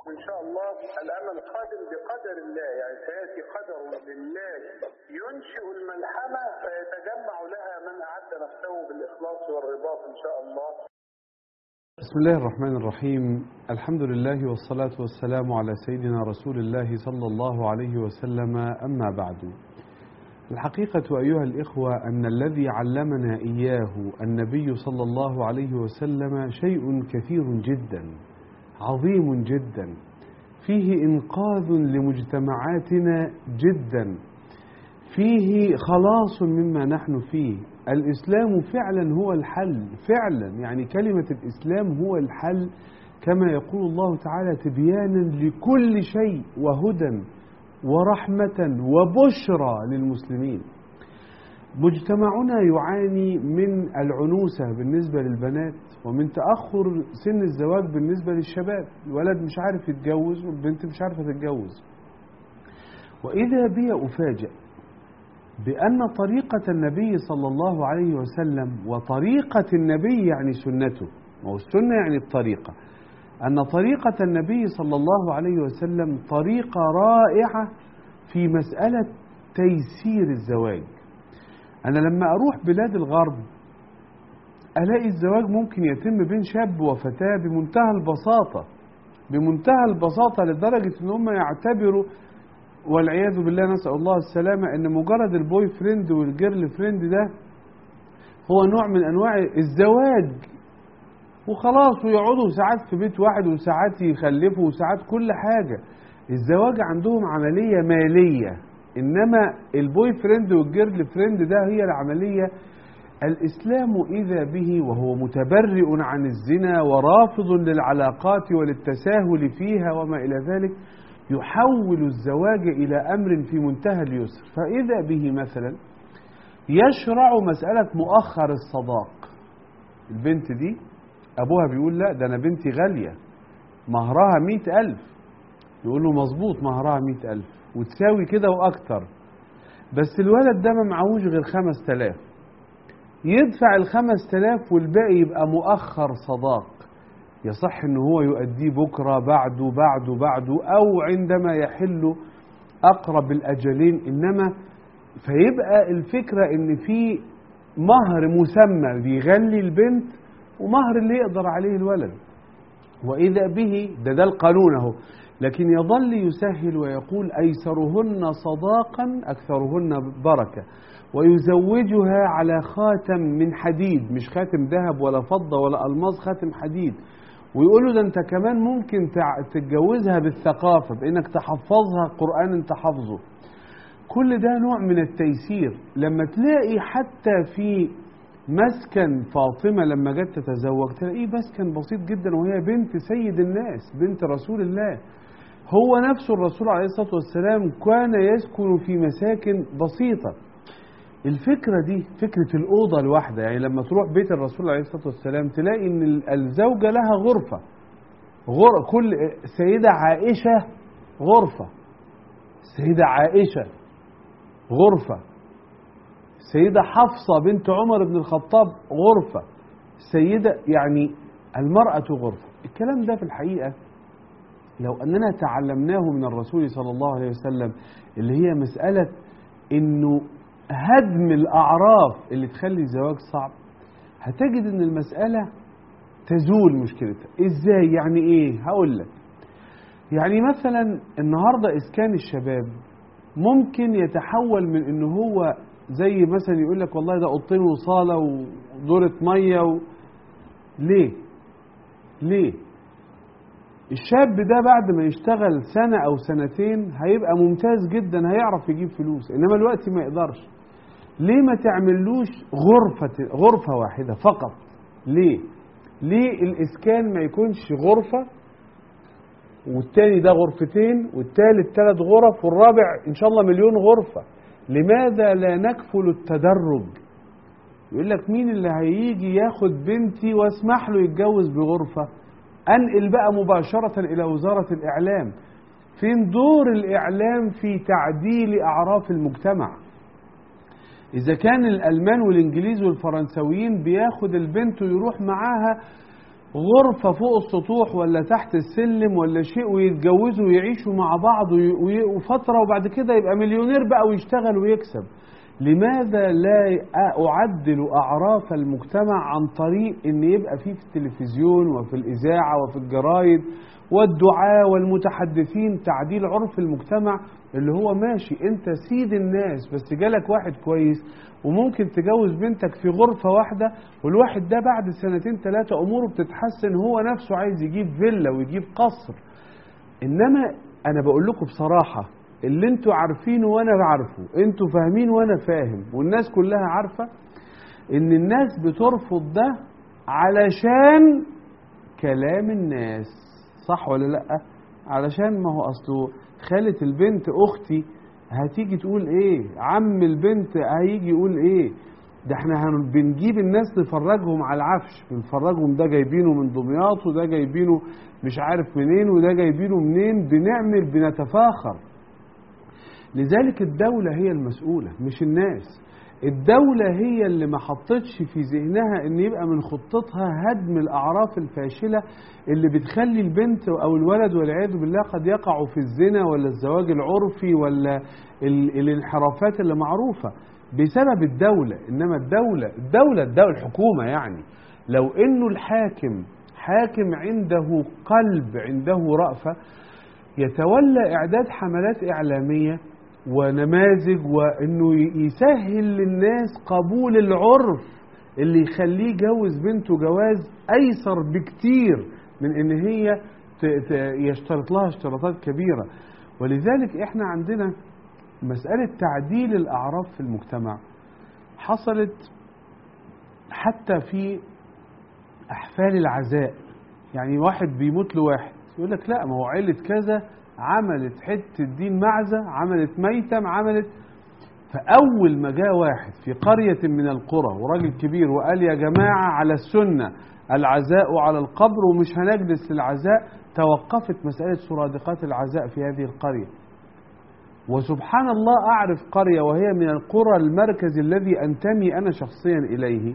إن شاء الله الأمل قادم بقدر الله يعني سيأتي قدر لله ينشئ الملحمة فيتجمع لها من أعد نفسه بالإخلاص والرباط إن شاء الله بسم الله الرحمن الرحيم الحمد لله والصلاة والسلام على سيدنا رسول الله صلى الله عليه وسلم أما بعد الحقيقة أيها الإخوة أن الذي علمنا إياه النبي صلى الله عليه وسلم شيء كثير جدا عظيم جدا فيه إنقاذ لمجتمعاتنا جدا فيه خلاص مما نحن فيه الإسلام فعلا هو الحل فعلا يعني كلمة الإسلام هو الحل كما يقول الله تعالى تبيانا لكل شيء وهدى ورحمة وبشرى للمسلمين مجتمعنا يعاني من العنوسة بالنسبة للبنات ومن تأخر سن الزواج بالنسبة للشباب الولد مش عارف يتجوز والبنت مش عارفة تتجوز وإذا بي أفاجئ بأن طريقة النبي صلى الله عليه وسلم وطريقة النبي يعني سنته ما هو السنة يعني الطريقة أن طريقة النبي صلى الله عليه وسلم طريقة رائعة في مسألة تيسير الزواج أنا لما أروح بلاد الغرب ألاقي الزواج ممكن يتم بين شاب وفتاة بمنتهى البساطة بمنتهى البساطة لدرجة أن هم يعتبروا والعياذ بالله نسأل الله السلامة أن مجرد البوي فريند والجيرل فريند ده هو نوع من أنواع الزواج وخلاص ويقعدوا ساعات في بيت واحد وساعات يخلفوا وساعات كل حاجة الزواج عندهم عملية مالية إنما البوي فريند والجيرل فريند ده هي العملية الإسلام إذا به وهو متبرئ عن الزنا ورافض للعلاقات وللتساهل فيها وما إلى ذلك يحول الزواج إلى أمر في منتهى اليسر فإذا به مثلا يشرع مسألة مؤخر الصداق البنت دي أبوها بيقول لا ده أنا بنتي غالية مهرها مئة ألف يقول له مظبوط مهرها مئة ألف وتساوي كده وأكتر بس الولد ده ما معهوش غير خمس تلاف يدفع الخمس تلاف والباقي يبقى مؤخر صداق يصح ان هو يؤديه بكرة بعده بعده بعده او عندما يحل اقرب الاجلين انما فيبقى الفكرة ان في مهر مسمى بيغلي البنت ومهر اللي يقدر عليه الولد واذا به ده ده القانون اهو لكن يظل يسهل ويقول ايسرهن صداقا اكثرهن بركه ويزوجها على خاتم من حديد مش خاتم ذهب ولا فضه ولا الماظ خاتم حديد ويقولوا ده انت كمان ممكن تتجوزها بالثقافه بانك تحفظها قران انت حافظه كل ده نوع من التيسير لما تلاقي حتى في مسكن فاطمه لما جت تتزوج تلاقيه مسكن بسيط جدا وهي بنت سيد الناس بنت رسول الله هو نفسه الرسول عليه الصلاه والسلام كان يسكن في مساكن بسيطه الفكرة دي فكرة الأوضة الواحدة يعني لما تروح بيت الرسول عليه الصلاة والسلام تلاقي إن الزوجة لها غرفة غر... كل سيدة عائشة غرفة سيدة عائشة غرفة سيدة حفصة بنت عمر بن الخطاب غرفة سيدة يعني المرأة غرفة الكلام ده في الحقيقة لو أننا تعلمناه من الرسول صلى الله عليه وسلم اللي هي مسألة إنه هدم الأعراف اللي تخلي الزواج صعب هتجد ان المسألة تزول مشكلتها ازاي يعني ايه هقول لك يعني مثلا النهاردة اسكان الشباب ممكن يتحول من ان هو زي مثلا يقول لك والله ده اوضتين وصالة ودورة مية و... ليه ليه الشاب ده بعد ما يشتغل سنة أو سنتين هيبقى ممتاز جدا هيعرف يجيب فلوس إنما الوقت ما يقدرش ليه ما تعملوش غرفة غرفة واحدة فقط ليه ليه الإسكان ما يكونش غرفة والتاني ده غرفتين والتالت ثلاث غرف والرابع إن شاء الله مليون غرفة لماذا لا نكفل التدرج يقول لك مين اللي هيجي ياخد بنتي واسمح له يتجوز بغرفة انقل بقى مباشرة الى وزارة الاعلام فين دور الاعلام في تعديل اعراف المجتمع اذا كان الالمان والانجليز والفرنسويين بياخد البنت ويروح معاها غرفة فوق السطوح ولا تحت السلم ولا شيء ويتجوزوا ويعيشوا مع بعض وي- وي- وفترة وبعد كده يبقى مليونير بقى ويشتغل ويكسب لماذا لا أعدل أعراف المجتمع عن طريق أن يبقى فيه في التلفزيون وفي الإذاعة وفي الجرايد والدعاة والمتحدثين تعديل عرف المجتمع اللي هو ماشي انت سيد الناس بس جالك واحد كويس وممكن تجوز بنتك في غرفة واحدة والواحد ده بعد سنتين ثلاثة أموره بتتحسن هو نفسه عايز يجيب فيلا ويجيب قصر إنما أنا بقول لكم بصراحة اللي انتوا عارفينه وأنا بعرفه انتوا فاهمين وأنا فاهم والناس كلها عارفة إن الناس بترفض ده علشان كلام الناس صح ولا لأ علشان ما هو أصله خالة البنت أختي هتيجي تقول إيه عم البنت هيجي يقول إيه ده احنا هن- بنجيب الناس نفرجهم على العفش بنفرجهم ده جايبينه من دمياط وده جايبينه مش عارف منين وده جايبينه منين بنعمل بنتفاخر لذلك الدولة هي المسؤولة مش الناس الدولة هي اللي ما حطتش في ذهنها ان يبقى من خطتها هدم الاعراف الفاشلة اللي بتخلي البنت او الولد والعياذ بالله قد يقعوا في الزنا ولا الزواج العرفي ولا ال الانحرافات اللي معروفة بسبب الدولة انما الدولة الدولة الدولة الحكومة يعني لو انه الحاكم حاكم عنده قلب عنده رأفة يتولى إعداد حملات إعلامية ونماذج وإنه يسهل للناس قبول العرف اللي يخليه يجوز بنته جواز أيسر بكتير من إن هي ت- ت- يشترط لها اشتراطات كبيرة ولذلك إحنا عندنا مسألة تعديل الأعراف في المجتمع حصلت حتى في أحفال العزاء يعني واحد بيموت له واحد يقول لك لا ما هو عيلة كذا عملت حتة دين معزة عملت ميتم عملت فأول ما جاء واحد في قرية من القرى وراجل كبير وقال يا جماعة على السنة العزاء على القبر ومش هنجلس للعزاء توقفت مسألة سرادقات العزاء في هذه القرية وسبحان الله أعرف قرية وهي من القرى المركز الذي أنتمي أنا شخصيا إليه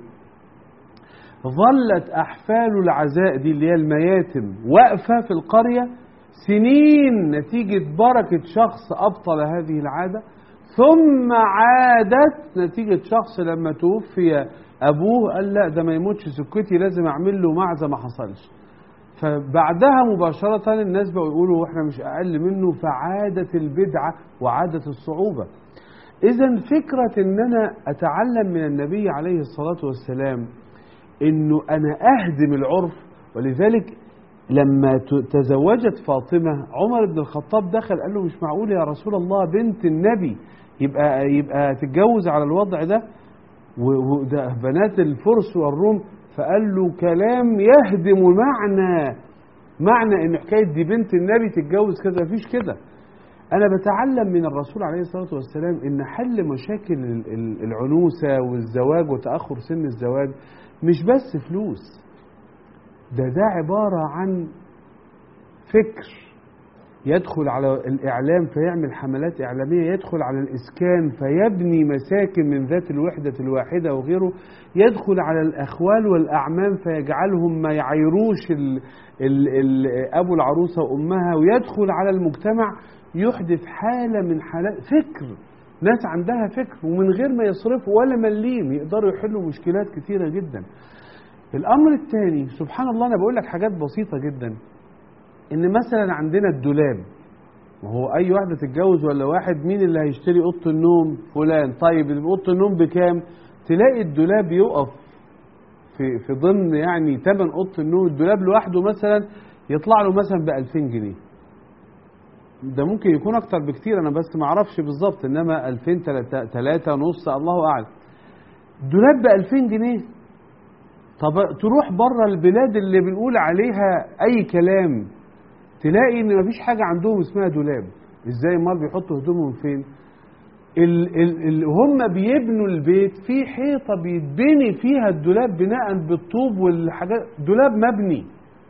ظلت أحفال العزاء دي اللي هي المياتم واقفة في القرية سنين نتيجة بركة شخص أبطل هذه العادة ثم عادت نتيجة شخص لما توفي أبوه قال لا ده ما يموتش سكتي لازم أعمل له معزة ما حصلش فبعدها مباشرة الناس بقوا يقولوا احنا مش أقل منه فعادت البدعة وعادت الصعوبة إذا فكرة إن أنا أتعلم من النبي عليه الصلاة والسلام إنه أنا أهدم العرف ولذلك لما ت- تزوجت فاطمة عمر بن الخطاب دخل قال له مش معقول يا رسول الله بنت النبي يبقى يبقى تتجوز على الوضع ده و- وده بنات الفرس والروم فقال له كلام يهدم معنى معنى ان حكايه دي بنت النبي تتجوز كذا مفيش كده انا بتعلم من الرسول عليه الصلاه والسلام ان حل مشاكل ال- ال- العنوسه والزواج وتاخر سن الزواج مش بس فلوس ده ده عباره عن فكر يدخل على الإعلام فيعمل حملات إعلامية يدخل على الإسكان فيبني مساكن من ذات الوحدة الواحدة وغيره يدخل على الأخوال والأعمام فيجعلهم ما يعيروش ال ال ال أبو العروسة وأمها ويدخل على المجتمع يحدث حالة من حالات فكر ناس عندها فكر ومن غير ما يصرفوا ولا مليم يقدروا يحلوا مشكلات كثيرة جدا الأمر الثاني سبحان الله أنا بقول لك حاجات بسيطة جدا ان مثلا عندنا الدولاب ما هو اي واحده تتجوز ولا واحد مين اللي هيشتري اوضه النوم فلان طيب اوضه النوم بكام تلاقي الدولاب يقف في في ضمن يعني ثمن اوضه النوم الدولاب لوحده مثلا يطلع له مثلا ب 2000 جنيه ده ممكن يكون اكتر بكتير انا بس ما اعرفش بالظبط انما 2000 3 ونص الله اعلم دولاب ب 2000 جنيه طب تروح بره البلاد اللي بنقول عليها اي كلام تلاقي ان مفيش حاجه عندهم اسمها دولاب ازاي امال بيحطوا هدومهم فين ال ال ال هم بيبنوا البيت في حيطه بيتبني فيها الدولاب بناء بالطوب والحاجات دولاب مبني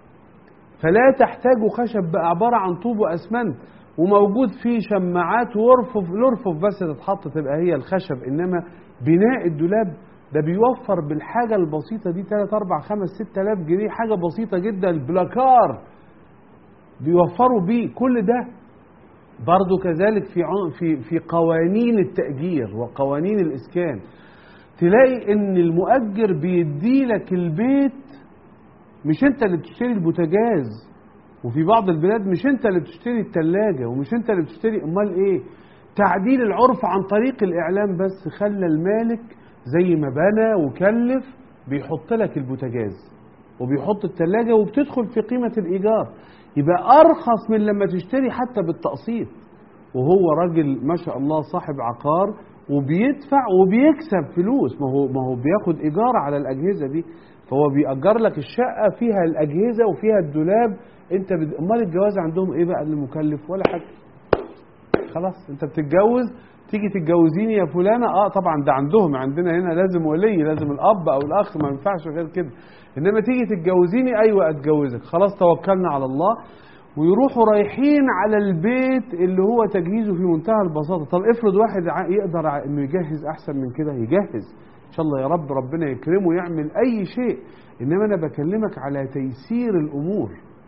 فلا تحتاج خشب بقى عباره عن طوب واسمنت وموجود فيه شماعات وارفف الارفف بس تتحط تبقى هي الخشب انما بناء الدولاب ده بيوفر بالحاجة البسيطة دي 3 4 5 6000 جنيه حاجة بسيطة جدا البلاكار بيوفروا بيه كل ده برضو كذلك في عن- في في قوانين التأجير وقوانين الإسكان تلاقي إن المؤجر بيدي لك البيت مش أنت اللي بتشتري البوتاجاز وفي بعض البلاد مش أنت اللي بتشتري التلاجة ومش أنت اللي بتشتري أمال إيه تعديل العرف عن طريق الإعلام بس خلى المالك زي ما بنى وكلف بيحط لك البوتاجاز وبيحط التلاجة وبتدخل في قيمة الإيجار يبقى أرخص من لما تشتري حتى بالتقسيط وهو راجل ما شاء الله صاحب عقار وبيدفع وبيكسب فلوس ما هو ما هو بياخد إيجار على الأجهزة دي فهو بيأجر لك الشقة فيها الأجهزة وفيها الدولاب أنت بد... أمال الجواز عندهم إيه بقى اللي مكلف ولا حاجة خلاص أنت بتتجوز تيجي تتجوزيني يا فلانة اه طبعا ده عندهم عندنا هنا لازم ولي لازم الاب او الاخ ما ينفعش غير كده انما تيجي تتجوزيني ايوه اتجوزك خلاص توكلنا على الله ويروحوا رايحين على البيت اللي هو تجهيزه في منتهى البساطه طب افرض واحد ع- يقدر ع- انه يجهز احسن من كده يجهز ان شاء الله يا رب ربنا يكرمه يعمل اي شيء انما انا بكلمك على تيسير الامور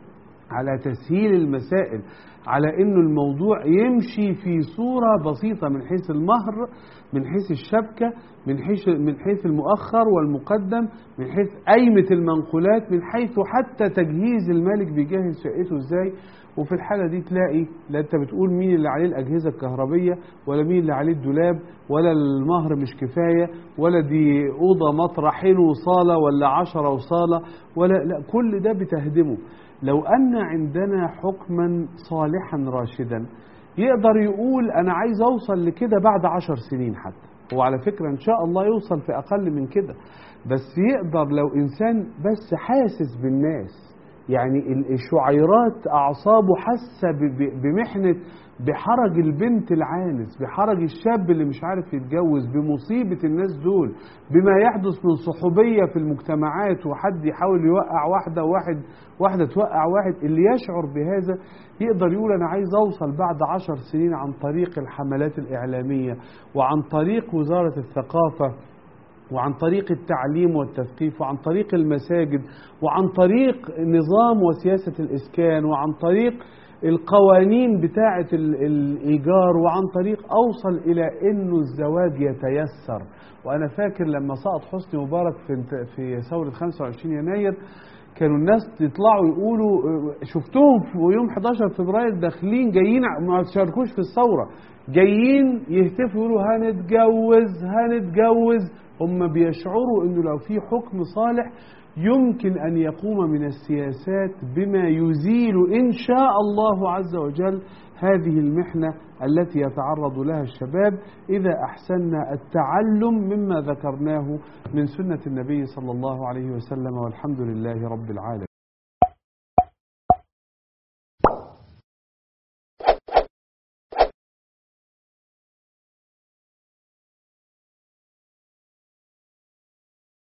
على تسهيل المسائل على انه الموضوع يمشي في صورة بسيطة من حيث المهر من حيث الشبكة من حيث من حيث المؤخر والمقدم من حيث قايمة المنقولات من حيث حتى تجهيز المالك بيجهز شقته ازاي وفي الحالة دي تلاقي لا انت بتقول مين اللي عليه الأجهزة الكهربية ولا مين اللي عليه الدولاب ولا المهر مش كفاية ولا دي أوضة مطرحين وصالة ولا عشرة وصالة ولا لا كل ده بتهدمه لو أن عندنا حكما صالحا راشدا يقدر يقول أنا عايز أوصل لكده بعد عشر سنين حتى وعلى فكرة إن شاء الله يوصل في أقل من كده بس يقدر لو إنسان بس حاسس بالناس يعني ال- الشعيرات أعصابه حاسة ب- ب- بمحنة بحرج البنت العانس بحرج الشاب اللي مش عارف يتجوز بمصيبة الناس دول بما يحدث من صحوبية في المجتمعات وحد يحاول يوقع واحدة وواحد واحدة توقع واحد اللي يشعر بهذا يقدر يقول أنا عايز أوصل بعد عشر سنين عن طريق الحملات الإعلامية وعن طريق وزارة الثقافة وعن طريق التعليم والتثقيف وعن طريق المساجد وعن طريق نظام وسياسة الإسكان وعن طريق القوانين بتاعة ال- الإيجار وعن طريق أوصل إلى أنه الزواج يتيسر وأنا فاكر لما سقط حسني مبارك في انت- في ثورة 25 يناير كانوا الناس يطلعوا يقولوا شفتهم في يوم 11 فبراير داخلين جايين ما تشاركوش في الثورة جايين يهتفوا يقولوا هنتجوز هنتجوز هم بيشعروا انه لو في حكم صالح يمكن ان يقوم من السياسات بما يزيل ان شاء الله عز وجل هذه المحنه التي يتعرض لها الشباب اذا احسنا التعلم مما ذكرناه من سنه النبي صلى الله عليه وسلم والحمد لله رب العالمين